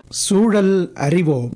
சூழல் அறிவோம்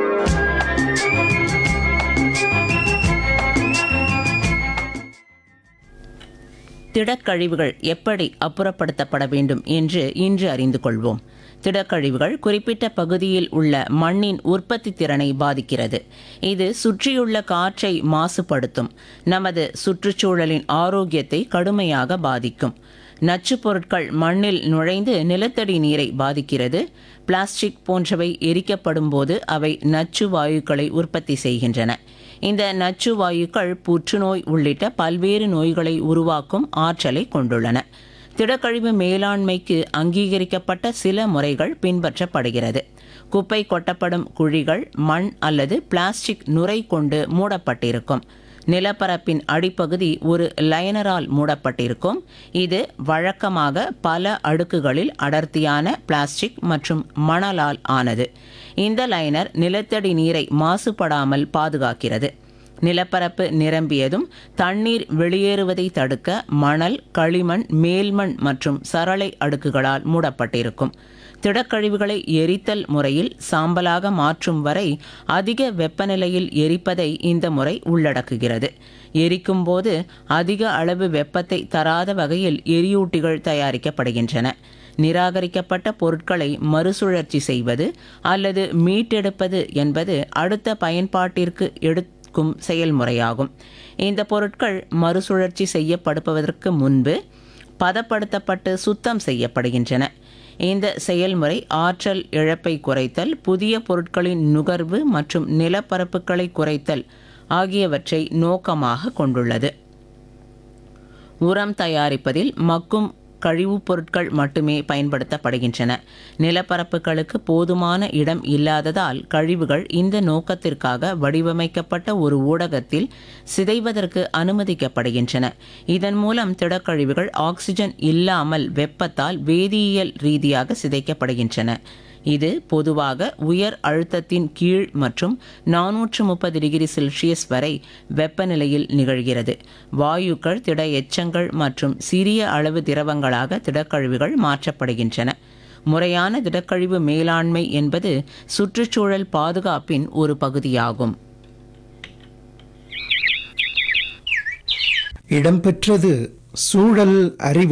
திடக்கழிவுகள் எப்படி அப்புறப்படுத்தப்பட வேண்டும் என்று இன்று அறிந்து கொள்வோம் திடக்கழிவுகள் குறிப்பிட்ட பகுதியில் உள்ள மண்ணின் உற்பத்தி திறனை பாதிக்கிறது இது சுற்றியுள்ள காற்றை மாசுபடுத்தும் நமது சுற்றுச்சூழலின் ஆரோக்கியத்தை கடுமையாக பாதிக்கும் நச்சுப் பொருட்கள் மண்ணில் நுழைந்து நிலத்தடி நீரை பாதிக்கிறது பிளாஸ்டிக் போன்றவை எரிக்கப்படும் போது அவை நச்சு வாயுக்களை உற்பத்தி செய்கின்றன இந்த நச்சு வாயுக்கள் புற்றுநோய் உள்ளிட்ட பல்வேறு நோய்களை உருவாக்கும் ஆற்றலை கொண்டுள்ளன திடக்கழிவு மேலாண்மைக்கு அங்கீகரிக்கப்பட்ட சில முறைகள் பின்பற்றப்படுகிறது குப்பை கொட்டப்படும் குழிகள் மண் அல்லது பிளாஸ்டிக் நுரை கொண்டு மூடப்பட்டிருக்கும் நிலப்பரப்பின் அடிப்பகுதி ஒரு லைனரால் மூடப்பட்டிருக்கும் இது வழக்கமாக பல அடுக்குகளில் அடர்த்தியான பிளாஸ்டிக் மற்றும் மணலால் ஆனது இந்த லைனர் நிலத்தடி நீரை மாசுபடாமல் பாதுகாக்கிறது நிலப்பரப்பு நிரம்பியதும் தண்ணீர் வெளியேறுவதை தடுக்க மணல் களிமண் மேல்மண் மற்றும் சரளை அடுக்குகளால் மூடப்பட்டிருக்கும் திடக்கழிவுகளை எரித்தல் முறையில் சாம்பலாக மாற்றும் வரை அதிக வெப்பநிலையில் எரிப்பதை இந்த முறை உள்ளடக்குகிறது எரிக்கும் போது அதிக அளவு வெப்பத்தை தராத வகையில் எரியூட்டிகள் தயாரிக்கப்படுகின்றன நிராகரிக்கப்பட்ட பொருட்களை மறுசுழற்சி செய்வது அல்லது மீட்டெடுப்பது என்பது அடுத்த பயன்பாட்டிற்கு எடுக்கும் செயல்முறையாகும் இந்த பொருட்கள் மறுசுழற்சி செய்யப்படுவதற்கு முன்பு பதப்படுத்தப்பட்டு சுத்தம் செய்யப்படுகின்றன இந்த செயல்முறை ஆற்றல் இழப்பை குறைத்தல் புதிய பொருட்களின் நுகர்வு மற்றும் நிலப்பரப்புகளை குறைத்தல் ஆகியவற்றை நோக்கமாக கொண்டுள்ளது உரம் தயாரிப்பதில் மக்கும் கழிவுப் பொருட்கள் மட்டுமே பயன்படுத்தப்படுகின்றன நிலப்பரப்புகளுக்கு போதுமான இடம் இல்லாததால் கழிவுகள் இந்த நோக்கத்திற்காக வடிவமைக்கப்பட்ட ஒரு ஊடகத்தில் சிதைவதற்கு அனுமதிக்கப்படுகின்றன இதன் மூலம் திடக்கழிவுகள் ஆக்சிஜன் இல்லாமல் வெப்பத்தால் வேதியியல் ரீதியாக சிதைக்கப்படுகின்றன இது பொதுவாக உயர் அழுத்தத்தின் கீழ் மற்றும் நானூற்று முப்பது டிகிரி செல்சியஸ் வரை வெப்பநிலையில் நிகழ்கிறது வாயுக்கள் திட எச்சங்கள் மற்றும் சிறிய அளவு திரவங்களாக திடக்கழிவுகள் மாற்றப்படுகின்றன முறையான திடக்கழிவு மேலாண்மை என்பது சுற்றுச்சூழல் பாதுகாப்பின் ஒரு பகுதியாகும் இடம்பெற்றது சூழல் அறிவோம்